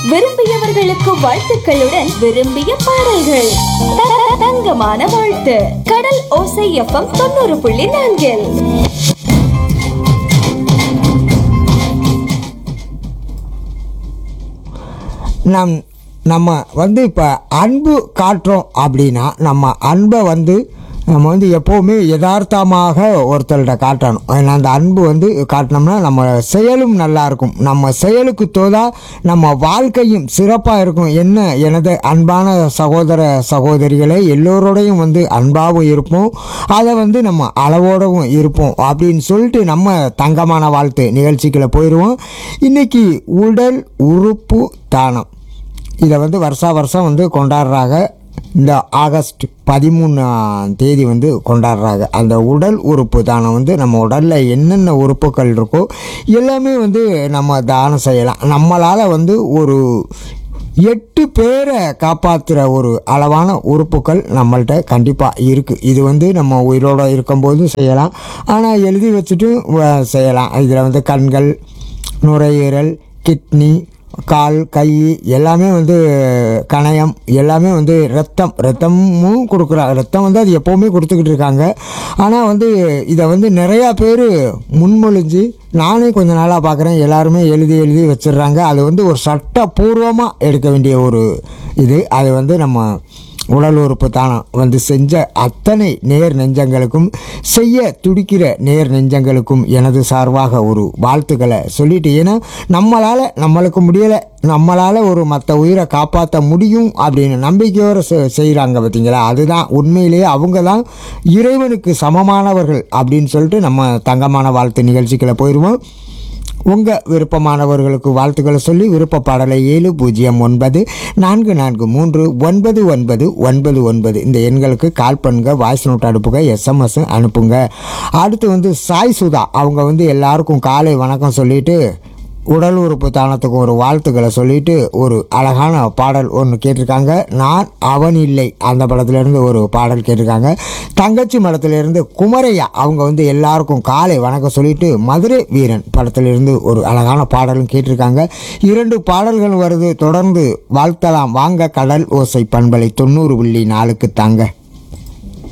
விரும்பியவர்களுக்கு வாழ்த்துக்களுடன் விரும்பிய பாடல்கள் த- த- தங்கமான வாழ்த்து கடல் ஓசை எஃப்எம் தொண்ணூறு புள்ளி நான்கில் நம் நம்ம வந்து இப்போ அன்பு காட்டுறோம் அப்படின்னா நம்ம அன்பை வந்து நம்ம வந்து எப்போவுமே யதார்த்தமாக ஒருத்தர்கிட்ட காட்டணும் ஏன்னா அந்த அன்பு வந்து காட்டினோம்னா நம்ம செயலும் நல்லா இருக்கும் நம்ம செயலுக்கு தோதா நம்ம வாழ்க்கையும் சிறப்பாக இருக்கும் என்ன எனது அன்பான சகோதர சகோதரிகளை எல்லோரோடையும் வந்து அன்பாகவும் இருப்போம் அதை வந்து நம்ம அளவோடவும் இருப்போம் அப்படின்னு சொல்லிட்டு நம்ம தங்கமான வாழ்த்து நிகழ்ச்சிக்குள்ள போயிடுவோம் இன்னைக்கு உடல் உறுப்பு தானம் இதை வந்து வருஷா வருஷம் வந்து கொண்டாடுறாங்க இந்த ஆகஸ்ட் பதிமூணாம் தேதி வந்து கொண்டாடுறாங்க அந்த உடல் உறுப்பு தானம் வந்து நம்ம உடலில் என்னென்ன உறுப்புகள் இருக்கோ எல்லாமே வந்து நம்ம தானம் செய்யலாம் நம்மளால் வந்து ஒரு எட்டு பேரை காப்பாற்றுற ஒரு அளவான உறுப்புகள் நம்மள்ட்ட கண்டிப்பாக இருக்குது இது வந்து நம்ம உயிரோடு இருக்கும்போது செய்யலாம் ஆனால் எழுதி வச்சுட்டு வ- செய்யலாம் இதில் வந்து கண்கள் நுரையீரல் கிட்னி கால் கை எல்லாமே வந்து கணையம் எல்லாமே வந்து ரத்தம் ரத்தமும் கொடுக்குறாங்க ரத்தம் வந்து அது எப்போவுமே கொடுத்துக்கிட்டு இருக்காங்க ஆனால் வந்து இதை வந்து நிறையா பேர் முன்மொழிஞ்சு நானே கொஞ்ச நாளாக பார்க்குறேன் எல்லாருமே எழுதி எழுதி வச்சிடுறாங்க அது வந்து ஒரு சட்டபூர்வமாக எடுக்க வேண்டிய ஒரு இது அது வந்து நம்ம உடல் உறுப்பு தானம் வந்து செஞ்ச அத்தனை நேர் நெஞ்சங்களுக்கும் செய்ய துடிக்கிற நேர் நெஞ்சங்களுக்கும் எனது சார்பாக ஒரு வாழ்த்துக்களை சொல்லிட்டு ஏன்னா நம்மளால் நம்மளுக்கு முடியலை நம்மளால் ஒரு மற்ற உயிரை காப்பாற்ற முடியும் அப்படின்னு நம்பிக்கையோடு செ- செய்கிறாங்க பார்த்தீங்களா அதுதான் உண்மையிலேயே அவங்க தான் இறைவனுக்கு சமமானவர்கள் அப்படின்னு சொல்லிட்டு நம்ம தங்கமான வாழ்த்து நிகழ்ச்சிக்குள்ள போயிடுவோம் உங்கள் விருப்பமானவர்களுக்கு வாழ்த்துக்களை சொல்லி விருப்ப பாடலை ஏழு பூஜ்ஜியம் ஒன்பது நான்கு நான்கு மூன்று ஒன்பது ஒன்பது ஒன்பது ஒன்பது இந்த எண்களுக்கு கால் பண்ணுங்க வாய்ஸ் நோட் அனுப்புங்க எஸ்எம்எஸ் அனுப்புங்க அடுத்து வந்து சாய் சுதா அவங்க வந்து எல்லாருக்கும் காலை வணக்கம் சொல்லிட்டு உடல் உறுப்பு தானத்துக்கு ஒரு வாழ்த்துக்களை சொல்லிட்டு ஒரு அழகான பாடல் ஒன்று கேட்டிருக்காங்க நான் அவன் இல்லை அந்த படத்துலேருந்து ஒரு பாடல் கேட்டிருக்காங்க தங்கச்சி மடத்துலேருந்து குமரையா அவங்க வந்து எல்லாருக்கும் காலை வணக்கம் சொல்லிட்டு மதுரை வீரன் படத்திலிருந்து ஒரு அழகான பாடலும் கேட்டிருக்காங்க இரண்டு பாடல்கள் வருது தொடர்ந்து வாழ்த்தலாம் வாங்க கடல் ஓசை பண்பலை தொண்ணூறு புள்ளி நாலுக்கு தாங்க